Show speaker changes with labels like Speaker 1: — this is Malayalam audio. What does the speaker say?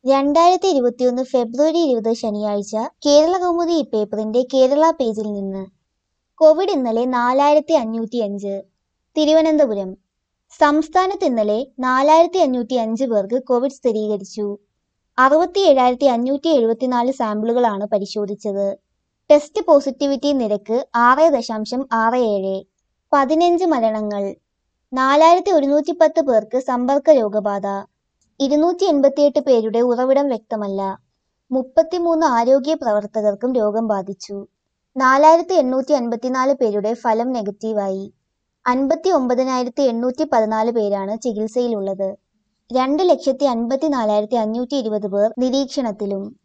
Speaker 1: രണ്ടായിരത്തി ഇരുപത്തിയൊന്ന് ഫെബ്രുവരി ഇരുപത് ശനിയാഴ്ച കേരള കൗമുദി പേപ്പറിന്റെ കേരള പേജിൽ നിന്ന് കോവിഡ് ഇന്നലെ നാലായിരത്തി അഞ്ഞൂറ്റി അഞ്ച് തിരുവനന്തപുരം സംസ്ഥാനത്ത് ഇന്നലെ നാലായിരത്തി അഞ്ഞൂറ്റി അഞ്ച് പേർക്ക് കോവിഡ് സ്ഥിരീകരിച്ചു അറുപത്തി ഏഴായിരത്തി അഞ്ഞൂറ്റി എഴുപത്തിനാല് സാമ്പിളുകളാണ് പരിശോധിച്ചത് ടെസ്റ്റ് പോസിറ്റിവിറ്റി നിരക്ക് ആറ് ദശാംശം ആറ് ഏഴ് പതിനഞ്ച് മരണങ്ങൾ നാലായിരത്തി ഒരുന്നൂറ്റി പത്ത് പേർക്ക് സമ്പർക്ക രോഗബാധ ഇരുന്നൂറ്റി എൺപത്തിയെട്ട് പേരുടെ ഉറവിടം വ്യക്തമല്ല മുപ്പത്തിമൂന്ന് ആരോഗ്യ പ്രവർത്തകർക്കും രോഗം ബാധിച്ചു നാലായിരത്തി എണ്ണൂറ്റി അൻപത്തിനാല് പേരുടെ ഫലം നെഗറ്റീവായി അൻപത്തി ഒമ്പതിനായിരത്തി എണ്ണൂറ്റി പതിനാല് പേരാണ് ചികിത്സയിലുള്ളത് രണ്ട് ലക്ഷത്തി അൻപത്തി നാലായിരത്തി അഞ്ഞൂറ്റി ഇരുപത് പേർ നിരീക്ഷണത്തിലും